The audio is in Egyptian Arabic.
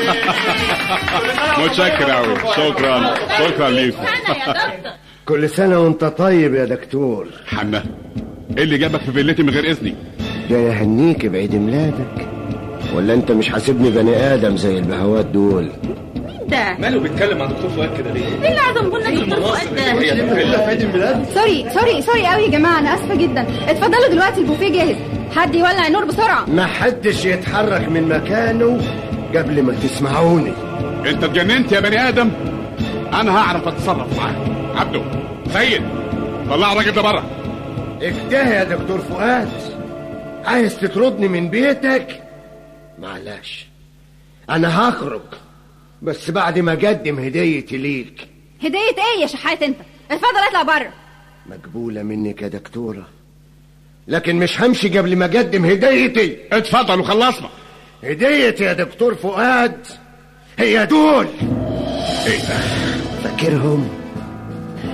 متشكر قوي شكرا شكرا ليكم كل سنة وانت طيب يا دكتور حنا ايه اللي جابك في فيلتي من غير اذني جاي اهنيك بعيد ميلادك ولا انت مش حاسبني بني ادم زي البهوات دول ده ماله بيتكلم عن دكتور فؤاد كده ليه؟ ايه اللي عزم قلنا دكتور فؤاد ده عيد الميلاد سوري سوري سوري قوي يا جماعه انا اسفه جدا اتفضلوا دلوقتي البوفيه جاهز حد يولع النور بسرعه ما حدش يتحرك من مكانه قبل ما تسمعوني انت اتجننت يا بني ادم انا هعرف اتصرف معاه عبده سيد طلع الراجل ده بره اجتهي يا دكتور فؤاد عايز تطردني من بيتك معلش انا هخرج بس بعد ما اقدم هديتي ليك هديه ايه يا شحات انت اتفضل اطلع بره مقبولة منك يا دكتورة لكن مش همشي قبل ما اقدم هديتي اتفضل وخلصنا هديتي يا دكتور فؤاد هي دول ايه ده فاكرهم